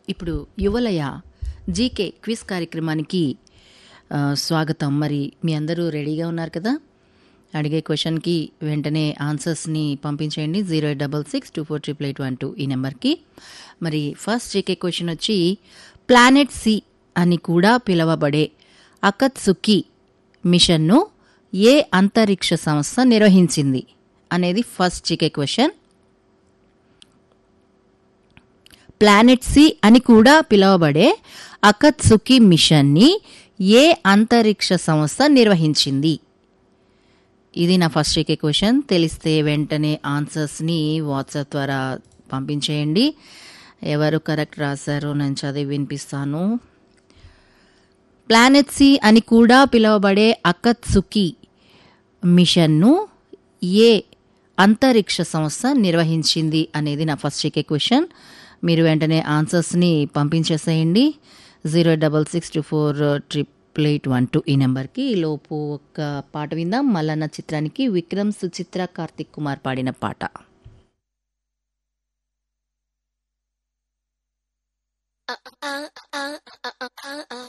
ఇప్పుడు యువలయ GK quiz కార్యక్రమానికి ఆ, స్వాగతం మరి మీ అందరూ రెడీగా ఉన్నారు కదా అడిగే క్వశ్చన్కి వెంటనే ఆన్సర్స్ని పంపించేయండి zero eight double six two four triple eight one two ఈ నెంబర్కి మరి ఫస్ట్ జీకే క్వశ్చన్ వచ్చి ప్లానెట్ సి అని కూడా పిలువబడే అకత్సుకి మిషన్ను ఏ అంతరిక్ష సంస్థ నిర్వహించింది అనేది first GK question planet C అని కూడా పిలువబడే అకత్సుకి మిషన్ని ఏ అంతరిక్ష సంస్థ నిర్వహించింది ఇది నా ఫస్ట్ జీకే క్వశ్చన్ తెలిస్తే వెంటనే ఆన్సర్స్ని వాట్సాప్ ద్వారా పంపించేయండి ఎవరు కరెక్ట్ రాశారో నేను చదివి వినిపిస్తాను ప్లానెట్ సి అని కూడా పిలువబడే అకత్సుకి మిషన్ను ఏ అంతరిక్ష సంస్థ నిర్వహించింది అనేది నా ఫస్ట్ జీకే క్వశ్చన్ మీరు వెంటనే ఆన్సర్స్ని పంపించేసేయండి zero double six two four triple eight one two ఈ నెంబర్కి ఈ లోపు ఒక పాట విందాం మల్లన్న చిత్రానికి విక్రమ్ సుచిత్ర కార్తిక్ కుమార్ పాడిన పాట uh, uh, uh, uh, uh, uh, uh.